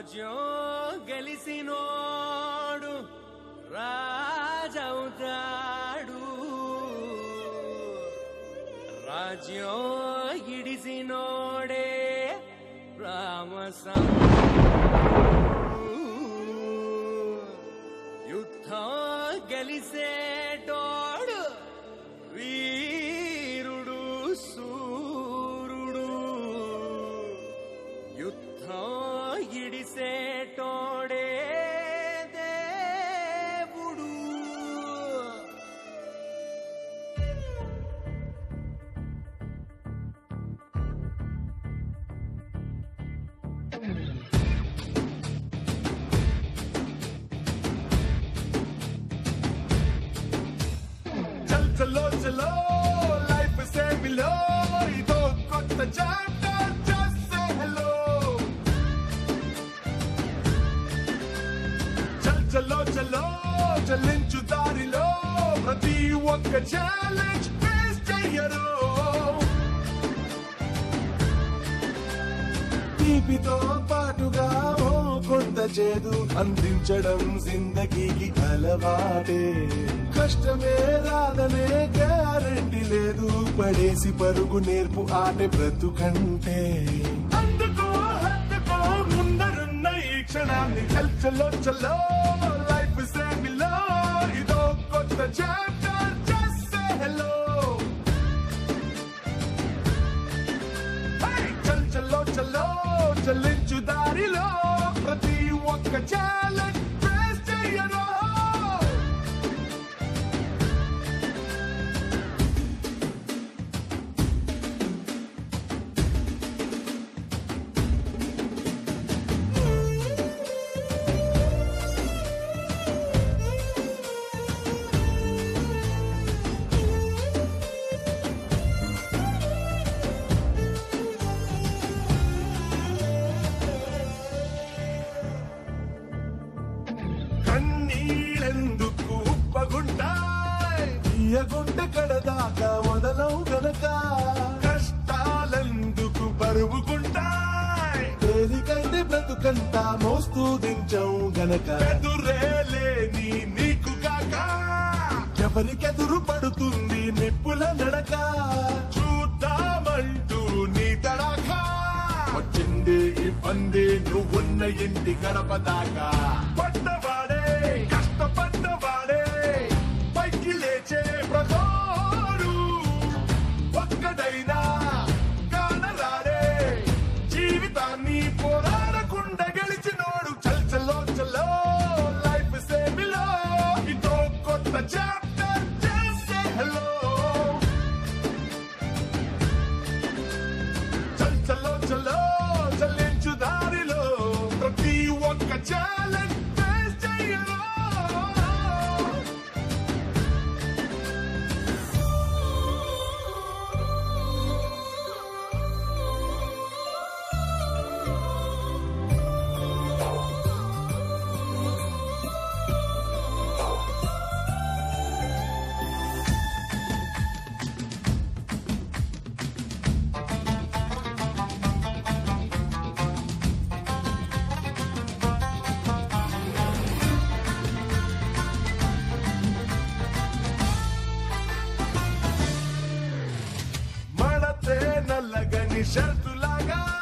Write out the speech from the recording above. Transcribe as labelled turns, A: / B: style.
A: రాజ్యం గెలిసినోడు రాజవుతాడు రాజ్యం ఇడిసినోడే రామసం యుద్ధం గెలిసేటోడు వీరుడు సూరుడు యుద్ధం ఇడిసేటోడే దేవుడు
B: చల్ చలో చలో లైఫ్ సేమిలో ఇదో కొత్త చాప్టర్ జస్ట్ సే హలో చల్ చలో చలో చలించు దారిలో ప్రతి ఒక్క ఛాలెంజ్ ఫేస్ చెయ్యరు తీపితో పాటుగా ఓ కొంత చేదు అందించడం జిందగీకి అలవాటే కష్టమే రాదనే గ్యారంటీ లేదు పడేసి పరుగు నేర్పు ఆటే బ్రతుకంటే అందుకో హత్తుకో ముందరున్న ఈ క్షణాన్ని చల్లో చల్లో లైఫ్ సేమిలో ఇదో కొత్త chapter just say hello hey! చల్ చల్లో చల్లో చల్లించు దారిలో ప్రతి ఒక్క ఛాలెంజ్ ఫేస్ చెయ్యను కన్నీళ్ళెందుకు ఉప్పగుంటాయి తీయగుంట కడదాకా మొదలవు గనక కష్టాలెందుకు బరువుకుంటాయి తేలికైతే బ్రతుకంతా మోస్తూ దించవు గనక ఎదురేలేని నీకు కాక ఎవరికెదురు పడుతుంది నిప్పుల నడక చూద్దామంటూ నీ తడాకా వచ్చింది ఈ పంది నువ్వున్న ఇంటి గడప దాకా పడ్డవాడే కష్టపడ్డవాడే పైకి లేచే ప్రజోడు ఒక్కడైనా కానరాడే జీవితాన్ని పోరాడకుండా గెలిచినోడు చల్ చల్లో చల్లో లైఫ్ సేమిలో ఇదో కొత్త చాప్టర్ చేసే హలో చల్ చల్లో చల్లో చల్లించు దారిలో ప్రతి ఒక్క ఛాలెంజ్ ఫేస్ చెయ్యను మడతే నల్లగని షర్టులాగా